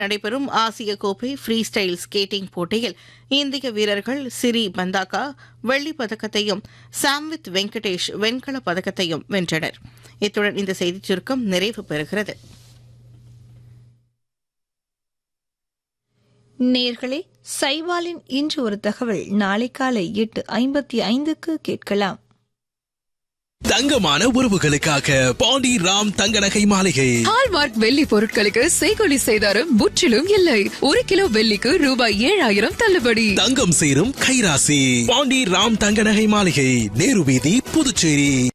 நடைபெறும் ஆசிய கோப்பை ஃப்ரீ ஸ்டைல் ஸ்கேட்டிங் போட்டியில் இந்திய வீரர்கள் சிரி பந்தாக்கா வெள்ளிப் பதக்கத்தையும் சாம்வித் வெங்கடேஷ் வெண்கலப் பதக்கத்தையும் வென்றனர் இத்துடன் இந்த செய்திச் சுருக்கம் நிறைவு பெறுகிறது நேர்களே சைவாலின் இன்று ஒரு தகவல் நாளை காலை எட்டு ஐம்பத்தி ஐந்துக்கு கேட்கலாம் தங்கமான உறவுகளுக்காக பாண்டி ராம் தங்க நகை மாளிகை ஹால்மார்க் வெள்ளி பொருட்களுக்கு செய்கொலி செய்தாரும் முற்றிலும் இல்லை ஒரு கிலோ வெள்ளிக்கு ரூபாய் ஏழாயிரம் தள்ளுபடி தங்கம் சேரும் கைராசி பாண்டி ராம் தங்க நகை மாளிகை நேரு வீதி புதுச்சேரி